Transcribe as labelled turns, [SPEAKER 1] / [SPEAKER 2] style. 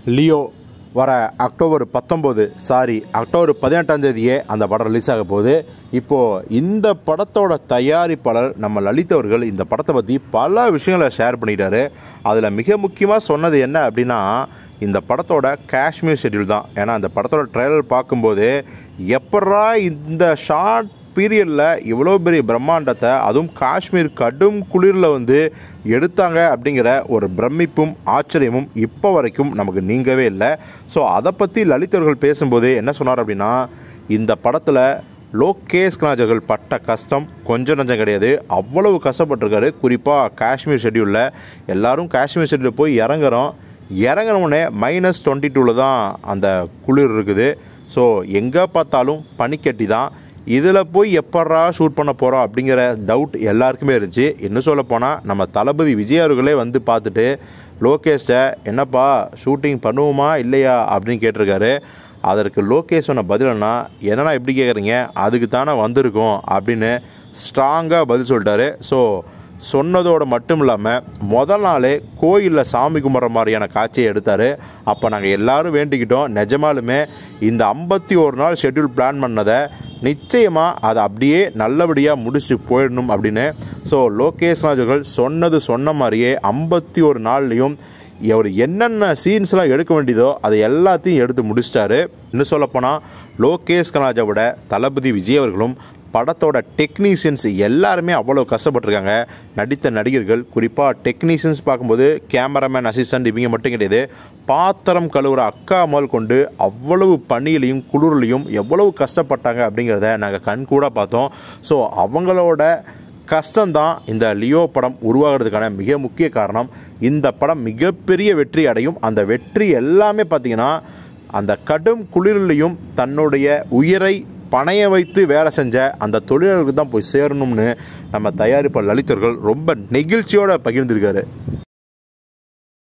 [SPEAKER 1] Leo வர October பத்தொம்போது sorry October பதினெட்டாம் தேதியே அந்த படம் ரிலீஸ் ஆக போகுது இப்போது இந்த படத்தோட தயாரிப்பாளர் நம்ம லலித் அவர்கள் இந்த படத்தை பற்றி பல விஷயங்களை ஷேர் பண்ணிட்டாரு அதில் மிக முக்கியமாக சொன்னது என்ன அப்படின்னா இந்த படத்தோட காஷ்மீர் ஷெட்யூல் தான் ஏன்னா அந்த படத்தோட ட்ரெய்லர் பார்க்கும்போது எப்படா இந்த ஷார்ட் பீரியடில் இவ்வளோ பெரிய பிரம்மாண்டத்தை அதுவும் காஷ்மீர் கடும் குளிரில் வந்து எடுத்தாங்க அப்படிங்கிற ஒரு பிரமிப்பும் ஆச்சரியமும் இப்போ வரைக்கும் நமக்கு நீங்கவே இல்லை ஸோ அதை பற்றி லலித் அவர்கள் பேசும்போது என்ன சொன்னார் அப்படின்னா இந்த படத்தில் லோகேஷ் கனாஜர்கள் பட்ட கஷ்டம் கொஞ்சம் நஞ்சம் கிடையாது அவ்வளவு கஷ்டப்பட்டிருக்காரு குறிப்பாக காஷ்மீர் ஷெட்யூலில் எல்லாரும் காஷ்மீர் ஷெட்யூலில் போய் இறங்குறோம் இறங்கினவுடனே மைனஸ் டுவெண்ட்டி டூவில் தான் அந்த குளிர் இருக்குது ஸோ எங்கே பார்த்தாலும் பனிக்கட்டி தான் இதில் போய் எப்பட்றா ஷூட் பண்ண போகிறோம் அப்படிங்கிற டவுட் எல்லாருக்குமே இருந்துச்சு இன்னும் சொல்ல போனால் நம்ம தளபதி விஜய் அவர்களே வந்து பார்த்துட்டு லோகேஷ்ட என்னப்பா ஷூட்டிங் பண்ணுவோமா இல்லையா அப்படின்னு கேட்டிருக்காரு அதற்கு லோகேஷ் சொன்ன பதிலன்னா என்னண்ணா இப்படி கேட்குறீங்க அதுக்கு தானே வந்திருக்கோம் அப்படின்னு ஸ்ட்ராங்காக பதில் சொல்லிட்டாரு ஸோ சொன்னதோடு மட்டும் இல்லாமல் முதல் நாளே கோயிலில் சாமி கும்பிட்ற மாதிரியான காட்சியை எடுத்தார் அப்போ நாங்கள் எல்லாரும் வேண்டிக்கிட்டோம் நிஜமாலுமே இந்த ஐம்பத்தி ஒரு நாள் ஷெட்யூல் பிளான் பண்ணதை நிச்சயமாக அதை அப்படியே நல்லபடியாக முடிச்சு போயிடணும் அப்படின்னு ஸோ லோகேஷ் ராஜர்கள் சொன்னது சொன்ன மாதிரியே ஐம்பத்தி ஒரு நாள்லேயும் அவர் என்னென்ன சீன்ஸ்லாம் எடுக்க வேண்டியதோ அதை எல்லாத்தையும் எடுத்து முடிச்சிட்டாரு இன்னும் சொல்லப்போனால் லோகேஷ் கனாஜாவோட தளபதி விஜய் அவர்களும் படத்தோட டெக்னீஷியன்ஸ் எல்லாருமே அவ்வளோ கஷ்டப்பட்டிருக்காங்க நடித்த நடிகர்கள் குறிப்பாக டெக்னீஷியன்ஸ் பார்க்கும்போது கேமராமேன் அசிஸ்டன்ட் இவங்க மட்டும் கிடையாது பாத்திரம் கழுவுற அக்கா முதல் கொண்டு அவ்வளவு பனியிலையும் குளிர்லையும் எவ்வளவு கஷ்டப்பட்டாங்க அப்படிங்கிறத நாங்கள் கண் கூட பார்த்தோம் ஸோ அவங்களோட கஷ்டம்தான் இந்த லியோ படம் உருவாகிறதுக்கான மிக முக்கிய காரணம் இந்த படம் மிகப்பெரிய வெற்றி அடையும் அந்த வெற்றி எல்லாமே பார்த்தீங்கன்னா அந்த கடும் குளிரிலையும் தன்னுடைய உயிரை பணைய வைத்து வேலை செஞ்ச அந்த தொழிலாளர்களுக்கு தான் போய் சேரணும்னு நம்ம தயாரிப்பாளர் லலிதர்கள் ரொம்ப நெகிழ்ச்சியோடு பகிர்ந்திருக்காரு